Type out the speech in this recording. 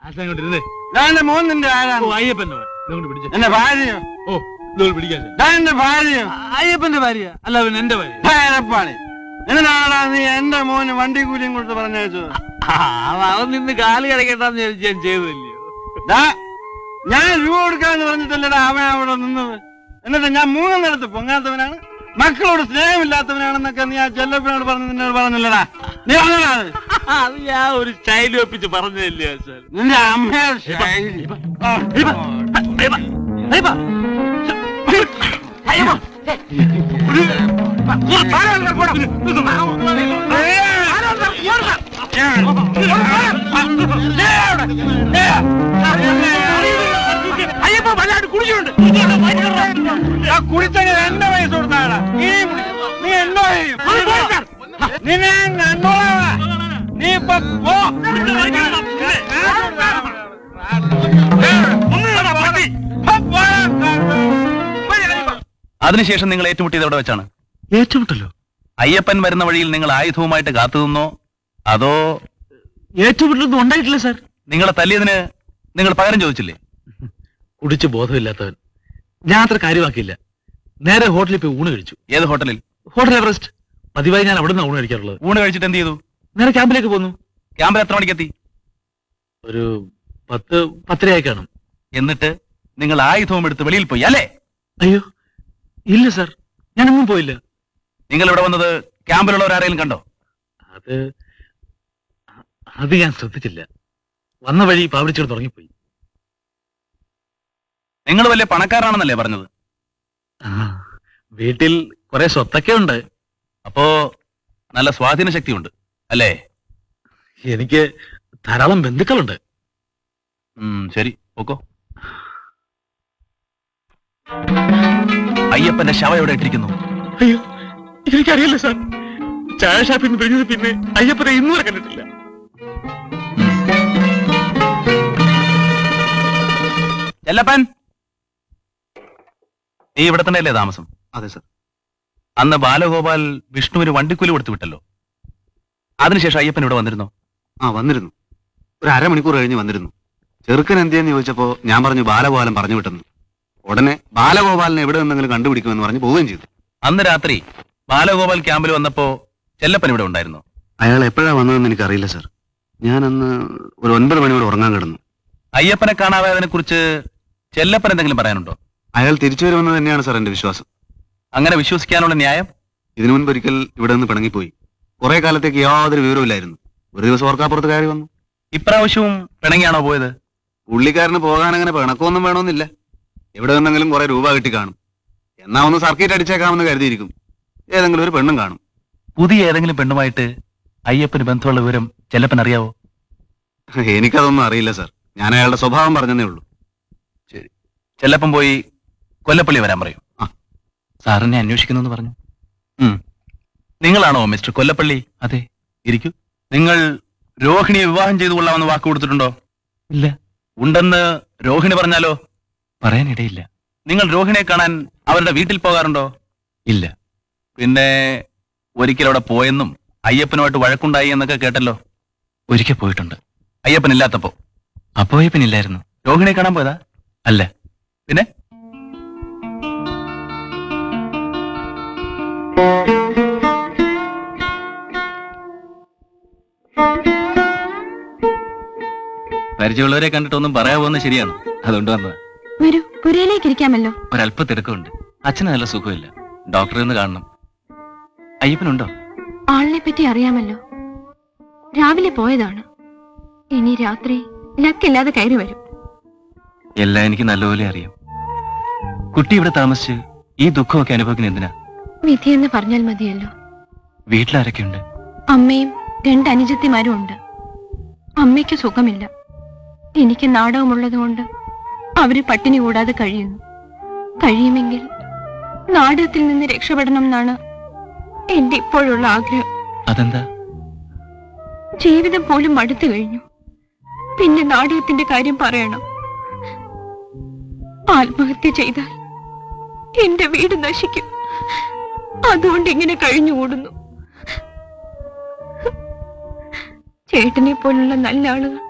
ആശാൻ ഇങ്ങോട്ട് ഇരുന്നേ ഞാൻ എന്റെ മോൻ നിന്റെ ഓ ആരാണ് അയ്യപ്പന്റെ മോൻ ഇതുകൊണ്ട് പിടിച്ചേ എന്റെ ഭാര്യ ഓ ഇതുകൊണ്ട് പിടിക്കാൻ ഞാൻ എന്റെ ഭാര്യ അയ്യപ്പന്റെ ഭാര്യ അല്ല അവൻ എന്റെ ഭാര്യ ഭയപ്പാളി എന്തിനാടാ നീ എന്റെ മോന് വണ്ടി കൂലിയും കൊടുത്ത് പറഞ്ഞയച്ചത് ആ, അവൻ അവൻ നിന്ന് കാല് കിടക്കണ്ടെന്ന് വിചാരിച്ച് ഞാൻ ചെയ്തല്ലയോ ദാ, ഞാൻ രൂപ കൊടുക്കാന്ന് പറഞ്ഞിട്ടല്ലടാ അവൻ അവിടെ നിന്നത് എന്നിട്ട് ഞാൻ മൂന്നെണ്ണടുത്ത് പൊങ്ങാത്തവനാണ് മക്കളോട് സ്നേഹമില്ലാത്തവനാണെന്നൊക്കെ നീ ആ ചെല്ലപ്പനോട് പറഞ്ഞ് നിന്നോട് പറഞ്ഞില്ലടാ നീ പറഞ്ഞടാ അത്. അത് ഞാൻ ഒരു സ്റ്റൈൽ ഒപ്പിച്ച് പറഞ്ഞതല്ലേ ആശാൻ നിന്റെ അമ്മയുടെ ശൈലി. ആ, അയ്യപ്പ വല്ലാണ്ട് കുടിച്ചുണ്ട് ആ കുടിച്ചങ്ങ് എന്റെ വയസ്സ് കൊടുത്താടാ നീ കുടി. നീ എന്നോ ചെയ്യും നിന്നെ ഞാൻ കണ്ടോളാം നീ ഇപ്പൊ പോ അതിനുശേഷം നിങ്ങൾ ഏറ്റുമുട്ടിയത് എവിടെ വെച്ചാണ് ഏറ്റുമുട്ടല്ലോ അയ്യപ്പൻ വരുന്ന വഴിയിൽ നിങ്ങൾ ആയുധവുമായിട്ട് കാത്തുനിന്നോ അതോ ഏറ്റുമുട്ടലൊന്നും ഉണ്ടായിട്ടില്ല സാർ നിങ്ങളെ തല്ലിയതിന് നിങ്ങൾ പകരം ചോദിച്ചില്ലേ കുടിച്ച് ബോധമില്ലാത്തവൻ ഞാൻ അത്ര കാര്യമാക്കിയില്ല നേരെ ഹോട്ടലിൽ പോയി ഊണ് കഴിച്ചു ഏത് ഹോട്ടലിൽ ഹോട്ടൽ എവറസ്റ്റ് പതിവായി ഞാൻ അവിടെ നിന്ന് ഊണ് കഴിക്കാറുള്ളത് ഊണ് കഴിച്ചിട്ട് എന്ത് ചെയ്തു നേരെ ക്യാമ്പിലേക്ക് പോന്നു ക്യാമ്പിൽ എത്ര മണിക്കെത്തി ഒരു പത്ത് പത്തരയായി കാണും എന്നിട്ട് നിങ്ങൾ ആയുധവും എടുത്ത് വെളിയിൽ പോയി അല്ലേ അയ്യോ ഇല്ല സാർ ഞാനൊന്നും പോയില്ല നിങ്ങൾ ഇവിടെ വന്നത് ക്യാമ്പിലുള്ളവർ ആരെങ്കിലും കണ്ടോ അത് അത് ഞാൻ ശ്രദ്ധിച്ചില്ല വന്ന വഴി പാവടിച്ചോട് തുടങ്ങിപ്പോയി നിങ്ങൾ വലിയ പണക്കാരാണെന്നല്ലേ പറഞ്ഞത് ആ, വീട്ടിൽ കുറെ സ്വത്തൊക്കെ ഉണ്ട് അപ്പോ നല്ല സ്വാധീന ശക്തിയുണ്ട് അല്ലേ എനിക്ക് ധാരാളം ബന്ധുക്കളുണ്ട് ഉം, ശരി ഓക്കോ അയ്യപ്പന്റെ ശവ എവിടെ ഇട്ടിരിക്കുന്നു അയ്യോ എനിക്കറിയില്ല സാർ ചായ ഷാപ്പിൽ നിന്ന് പിരിഞ്ഞത് പിന്നെ അയ്യപ്പനെ ഇന്നും വരെ കണ്ടിട്ടില്ല ചെല്ലപ്പൻ നീ ഇവിടെ തന്നെയല്ലേ താമസം അതെ സർ അന്ന് ബാലഗോപാൽ വിഷ്ണുവിന് വണ്ടിക്കൂലി കൊടുത്തു വിട്ടല്ലോ അതിനുശേഷം അയ്യപ്പൻ ഇവിടെ വന്നിരുന്നോ ആ വന്നിരുന്നു ഒരു അരമണിക്കൂർ കഴിഞ്ഞ് വന്നിരുന്നു ചെറുക്കൻ എന്തിയെന്ന് ചോദിച്ചപ്പോ ഞാൻ പറഞ്ഞു ബാലഗോപാലൻ പറഞ്ഞു വിട്ടെന്ന് ഉടനെ ബാലഗോപാലിനെ എവിടെ നിന്നെങ്കിലും കണ്ടുപിടിക്കുമെന്ന് പറഞ്ഞ് പോവുകയും ചെയ്തു അന്ന് രാത്രി ബാലഗോപാൽ ക്യാമ്പിൽ വന്നപ്പോ ചെല്ലപ്പൻ ഇവിടെ ഉണ്ടായിരുന്നു അയാൾ എപ്പോഴാ വന്നതെന്ന് എനിക്കറിയില്ല സർ ഞാൻ അന്ന് ഒരു ഒൻപത് മണിയോടെ ഉറങ്ങാൻ കിടന്നു അയ്യപ്പനെ കാണാതായതിനെ കുറിച്ച് ചെല്ലപ്പൻ എന്തെങ്കിലും പറയാനുണ്ടോ അയാൾ തിരിച്ചു വരുമെന്ന് തന്നെയാണ് സർ എന്റെ വിശ്വാസം അങ്ങനെ വിശ്വസിക്കാനുള്ള ന്യായം ഇതിനു മുൻപ് ഒരിക്കൽ ഇവിടെ നിന്ന് പിണങ്ങിപ്പോയി കുറെ കാലത്തേക്ക് യാതൊരു വിവരവുമില്ലായിരുന്നു ഒരു ദിവസം ഓർക്കാപ്പുറത്ത് കയറി വന്നു ഇപ്രാവശ്യവും പിണങ്ങിയാണോ പോയത് പുള്ളിക്കാരന് പോകാൻ അങ്ങനെ പിണക്കമൊന്നും വേണമെന്നില്ല എവിടെ നിന്നെങ്കിലും കുറെ രൂപ കിട്ടി കാണും എന്നാ ഒന്ന് സർക്കിറ്റ് അടിച്ചേക്കാമെന്ന് കരുതിയിരിക്കും ഏതെങ്കിലും ഒരു പെണ്ണും കാണും പുതിയ ഏതെങ്കിലും പെണ്ണുമായിട്ട് അയ്യപ്പന് ബന്ധമുള്ള വിവരം ചെല്ലപ്പൻ അറിയാവോ എനിക്കതൊന്നും അറിയില്ല സർ ഞാൻ അയാളുടെ സ്വഭാവം പറഞ്ഞതേ ഉള്ളൂ ചെല്ലപ്പൻ പോയി കൊല്ലപ്പള്ളി വരാൻ പറയും ആ. സാറിനെ അന്വേഷിക്കുന്നു എന്ന് പറഞ്ഞു ഉം. നിങ്ങളാണോ മിസ്റ്റർ കൊല്ലപ്പള്ളി അതെ ഇരിക്കൂ നിങ്ങൾ രോഹിണിയെ വിവാഹം ചെയ്തു കൊള്ളാമെന്ന് വാക്ക് കൊടുത്തിട്ടുണ്ടോ ഇല്ല ഉണ്ടെന്ന് രോഹിണി പറഞ്ഞാലോ പറയാനിടയില്ല നിങ്ങൾ രോഹിണിയെ കാണാൻ അവരുടെ വീട്ടിൽ പോകാറുണ്ടോ ഇല്ല പിന്നെ ഒരിക്കൽ അവിടെ പോയെന്നും അയ്യപ്പനുമായിട്ട് വഴക്കുണ്ടായി എന്നൊക്കെ കേട്ടല്ലോ ഒരിക്കൽ പോയിട്ടുണ്ട് അയ്യപ്പൻ ഇല്ലാത്തപ്പോ അപ്പോയെ പിന്നില്ലായിരുന്നു രോഹിണിയെ കാണാൻ പോയതാ അല്ല പിന്നെ പരിചയമുള്ളവരെ കണ്ടിട്ടൊന്നും പറയാവുന്ന ശരിയാണ് അതുകൊണ്ട് വന്നത് വരൂ പുരയിലേക്ക് ഇരിക്കാമല്ലോ ഒരല്പ തിരക്കുണ്ട് അച്ഛന് നല്ല സുഖമില്ല ഡോക്ടറെ ഒന്ന് കാണണം അയ്യപ്പനുണ്ടോ ആളിനെ പറ്റി അറിയാമല്ലോ രാവിലെ പോയതാണ് ഇനി രാത്രി ലക്കില്ലാതെ കയറി വരും എല്ലാം എനിക്ക് നല്ലപോലെ അറിയാം കുട്ടി ഇവിടെ താമസിച്ച് ഈ ദുഃഖമൊക്കെ അനുഭവിക്കുന്ന എന്തിനാ വിധിയെന്ന് പറഞ്ഞാൽ മതിയല്ലോ വീട്ടിലാരൊക്കെയുണ്ട് അമ്മയും രണ്ട് അനുജത്തിമാരും ഉണ്ട് അമ്മയ്ക്ക് സുഖമില്ല എനിക്ക് നാടകമുള്ളത് കൊണ്ട് അവര് പട്ടിണി കൂടാതെ കഴിയുന്നു കഴിയുമെങ്കിൽ നാടകത്തിൽ നിന്ന് രക്ഷപ്പെടണം എന്നാണ് എന്റെ ഇപ്പോഴുള്ള ആഗ്രഹം അതെന്താ ജീവിതം പോലും മടുത്തു കഴിഞ്ഞു പിന്നെ നാടകത്തിന്റെ കാര്യം പറയണം ആത്മഹത്യ ചെയ്താൽ എന്റെ വീട് നശിക്കും അതുകൊണ്ട് ഇങ്ങനെ കഴിഞ്ഞുകൂടുന്നു ചേട്ടനെ പോലുള്ള നല്ല ആളുകൾ